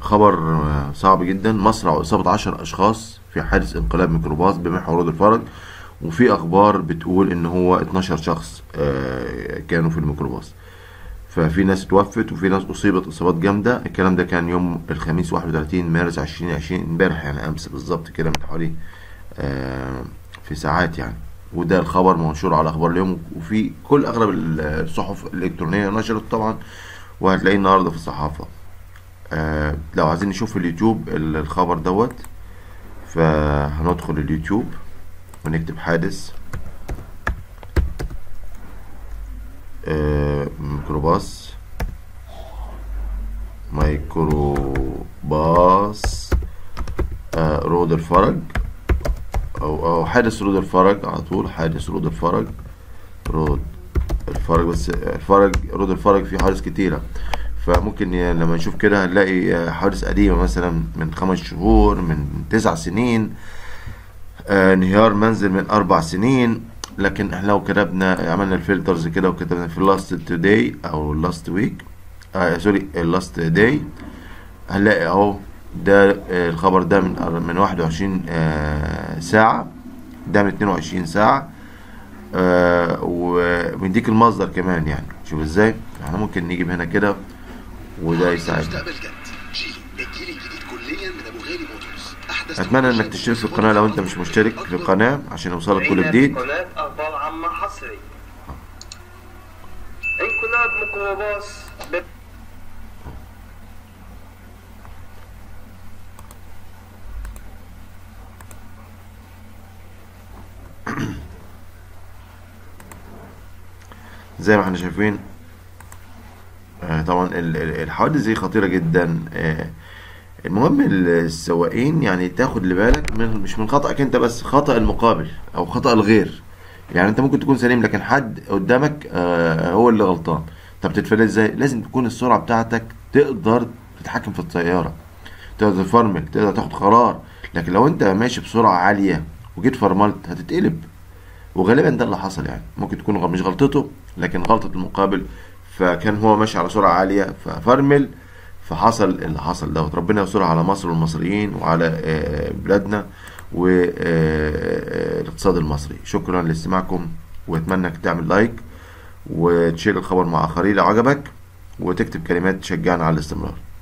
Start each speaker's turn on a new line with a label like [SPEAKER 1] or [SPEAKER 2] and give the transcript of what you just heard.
[SPEAKER 1] خبر آه، صعب جدا مصر وإصابة عشر أشخاص في حادث انقلاب ميكروباص بمحور رود الفرج وفي أخبار بتقول إن هو 12 شخص آه، كانوا في الميكروباص ففي ناس اتوفت وفي ناس أصيبت إصابات جامدة الكلام ده كان يوم الخميس 31 مارس 2020 امبارح يعني أمس بالظبط كده من حوالي آه، في ساعات يعني وده الخبر منشور على أخبار اليوم وفي كل أغلب الصحف الإلكترونية نشرت طبعا وهتلاقيه النهارده في الصحافة آه لو عايزين نشوف في اليوتيوب ال- الخبر دوت فهندخل اليوتيوب ونكتب حادث آه ميكروباص ميكروباص آه رود الفرج أو أو حادث رود الفرج على طول حادث رود الفرج رود الفرج بس الفرج رود الفرج فيه حوادث كتيرة فممكن ي- لما نشوف كده هنلاقي آه، حوادث قديمة مثلا من خمس شهور من تسع سنين آه، انهيار منزل من أربع سنين لكن احنا لو كتبنا عملنا الفلترز كده وكتبنا في لاست توداي أو لاست ويك آه سوري لاست داي هنلاقي اهو ده آه، الخبر ده من من 21 آه، ساعة ده من 22 ساعة آه، وبنديك المصدر كمان يعني شوف ازاي احنا ممكن نجيب هنا كده وده يساعدنا
[SPEAKER 2] مستقبل جد جيلي الجيل الجديد كليا من ابو غالي موتورز احدث
[SPEAKER 1] اتمنى انك
[SPEAKER 2] تكنولوجيا
[SPEAKER 1] تشترك في القناة لو انت مش مشترك في القناة عشان يوصلك كل جديد
[SPEAKER 3] قناة أخبار عامة حصري انقلاب ميكروباص ب-
[SPEAKER 1] زي ما احنا شايفين آه، طبعا ال- ال- الحوادث دي خطيرة جدا آه، المهم السواقين يعني تاخد لبالك من مش من خطأك انت بس خطأ المقابل او خطأ الغير يعني انت ممكن تكون سليم لكن حد قدامك آه، هو اللي غلطان طب تتفادى ازاي لازم تكون السرعة بتاعتك تقدر تتحكم في السيارة تقدر تفرمل تقدر تاخد قرار لكن لو انت ماشي بسرعة عالية وجيت فرملت هتتقلب وغالبا ده اللي حصل يعني ممكن تكون غ- مش غلطته لكن غلطة المقابل فكان هو ماشي على سرعة عالية ففرمل فحصل اللي حصل دوت ربنا يستر على مصر والمصريين وعلى آه، بلادنا والاقتصاد المصري شكرا لاستماعكم واتمنى انك تعمل لايك وتشير الخبر مع اخرين لو عجبك وتكتب كلمات تشجعنا على الاستمرار